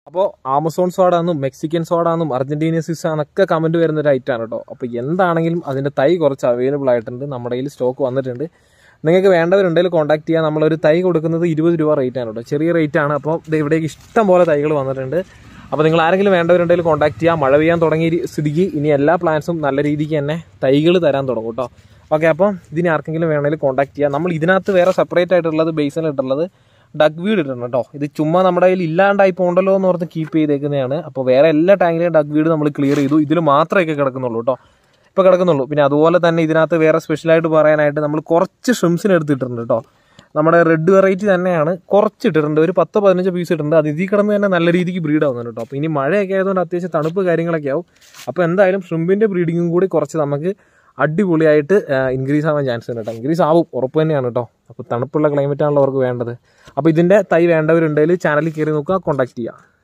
അപ്പോൾ ആമസോൺ സോഡാന്നും മെക്സിക്കൻ സോഡാന്നും അർജന്റീനിയൻ സിസാന്നൊക്കെ കമന്റ് വരുന്ന ഒരു ഐറ്റമാണ് കേട്ടോ അപ്പോൾ എന്താണെങ്കിലും അതിന്റെ തൈ കുറച്ച് അവൈലബിൾ ആയിട്ടുണ്ട് നമ്മുടെ കയ്യിൽ സ്റ്റോക്ക് വന്നിട്ടുണ്ട് നിങ്ങൾക്ക് വേണ്ടവരുണ്ടെങ്കിൽ കോൺടാക്ട് ചെയ്യാം നമ്മളൊരു തൈ കൊടുക്കുന്നത് ഇരുപത് രൂപ റേറ്റ് ആണ് കേട്ടോ ചെറിയ റേറ്റ് ആണ് അപ്പോൾ ദേ ഇവിടേക്ക് ഇഷ്ടം പോലെ തൈകൾ വന്നിട്ടുണ്ട് അപ്പോൾ നിങ്ങൾ ആരെങ്കിലും വേണ്ടവരുണ്ടെങ്കിൽ കോൺടാക്ട് ചെയ്യാം മഴ പെയ്യാൻ തുടങ്ങിയ ഒരു സ്ഥിതിക്ക് ഇനി എല്ലാ പ്ലാന്റ്സും നല്ല രീതിക്ക് തന്നെ തൈകൾ തരാൻ തുടങ്ങും കേട്ടോ ഓക്കെ അപ്പം ഇതിന് ആർക്കെങ്കിലും വേണമെങ്കിൽ കോൺടാക്ട് ചെയ്യാം നമ്മൾ ഇതിനകത്ത് വേറെ സെപ്പറേറ്റ് ആയിട്ടുള്ളത് ബേസിലിട്ടുള്ളത് ഡഗ് വീഡ് ഇടണം കേട്ടോ ഇത് ചുമ്മാ നമ്മുടെ കയ്യിൽ ഇല്ലാണ്ടായി പോകണ്ടല്ലോ എന്ന് ഓർത്ത് കീപ്പ് ചെയ്തേക്കുന്നതാണ് അപ്പോൾ വേറെ എല്ലാ ടാങ്കിലെയും ഡഗ് വീഡ് നമ്മൾ ക്ലിയർ ചെയ്തു ഇതിൽ മാത്രമേ കിടക്കുന്നുള്ളൂ കേട്ടോ ഇപ്പോൾ കിടക്കുന്നുള്ളൂ പിന്നെ അതുപോലെ തന്നെ ഇതിനകത്ത് വേറെ സ്പെഷ്യലായിട്ട് പറയാനായിട്ട് നമ്മൾ കുറച്ച് ഷ്രിംസിന് എടുത്തിട്ടുണ്ട് കേട്ടോ നമ്മുടെ റെഡ് വെറൈറ്റി തന്നെയാണ് കുറച്ച് ഇട്ടിട്ടുണ്ട് ഒരു പത്ത് പതിനഞ്ച് പീസ് ഇട്ടിട്ടുണ്ട് അത് ഇതിൽ കിടന്ന് തന്നെ നല്ല രീതിക്ക് ബ്രീഡ് ആവുന്നുണ്ട് കേട്ടോ അപ്പോൾ ഇനി മഴയൊക്കെ ആയതുകൊണ്ട് അത്യാവശ്യം തണുപ്പ് കാര്യങ്ങളൊക്കെ ആവും അപ്പോൾ എന്തായാലും ഷ്രിമ്പിൻ്റെ ബ്രീഡിങ്ങും കൂടി കുറച്ച് നമുക്ക് അടിപൊളിയായിട്ട് ഇൻക്രീസ് ആവാൻ ചാൻസ് ഉണ്ട് കേട്ടോ ഇൻക്രീസ് ആവും ഉറപ്പ് തന്നെയാണ് കേട്ടോ അപ്പോൾ തണുപ്പുള്ള ക്ലൈമറ്റ് ആണല്ലോ അവർക്ക് വേണ്ടത് അപ്പോൾ ഇതിൻ്റെ തൈ വേണ്ടവരുണ്ടെങ്കിൽ ചാനലിൽ കയറി നോക്കുക കോൺടാക്ട് ചെയ്യുക